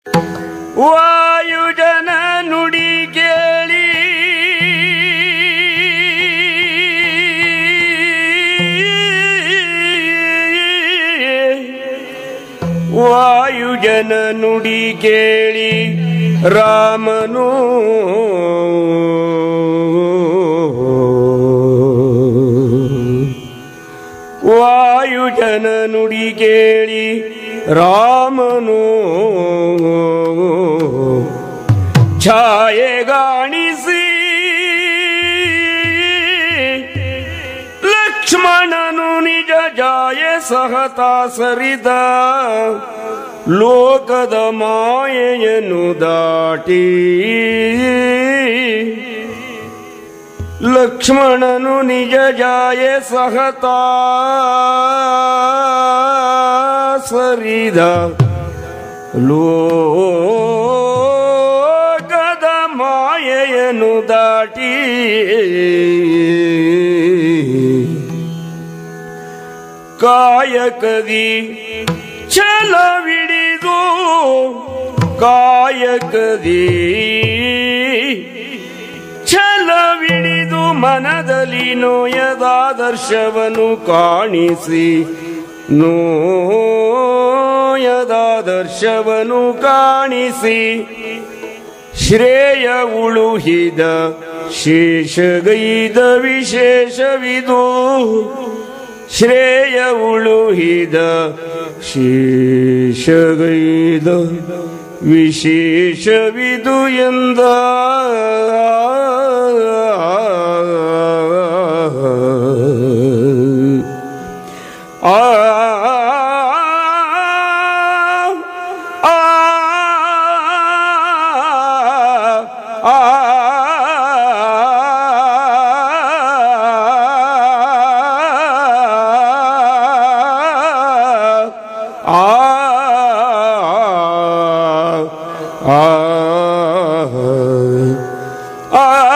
ವಾಯುಜನ ನುಡಿ ಕೇಳಿ ವಾಯುಜನ ನುಡಿ ಕೇಳಿ ರಾಮನು ವಾಯುಜನ ನುಡಿ ಕೇಳಿ ರಾಮನು ಛಾಯೆಗಾಣಿಸಿ ಲಕ್ಷ್ಮಣನು ನಿಜ ಜಾಯ ಸಹತ ಸರಿದ ಲೋಕದ ಮಾಯೆಯನ್ನು ದಾಟಿ ಲಕ್ಷ್ಮಣನು ನಿಜ ಜಾಯ ಸಹತ ಸರಿದ ಲೋಕದ ಮಾಯೆಯನ್ನು ದಾಟಿ ಕಾಯಕದಿ ಛಲವಿಡಿದು ಕಾಯಕದಿ ಛಲವಿಡಿದು ಮನದಲ್ಲಿ ನೋಯದಾದರ್ಶವನ್ನು ಕಾಣಿಸಿ ನೋಯದಾದರ್ಶವನ್ನು ಕಾಣಿಸಿ ಶ್ರೇಯ ಉಳುಹಿದ ಶೇಷಗೈದ ವಿಶೇಷವಿದು ಶ್ರೇಯ ಉಳುಹಿದ ಶೇಷಗೈದ ವಿಶೇಷವಿದು ಎಂದ ಆ ಆ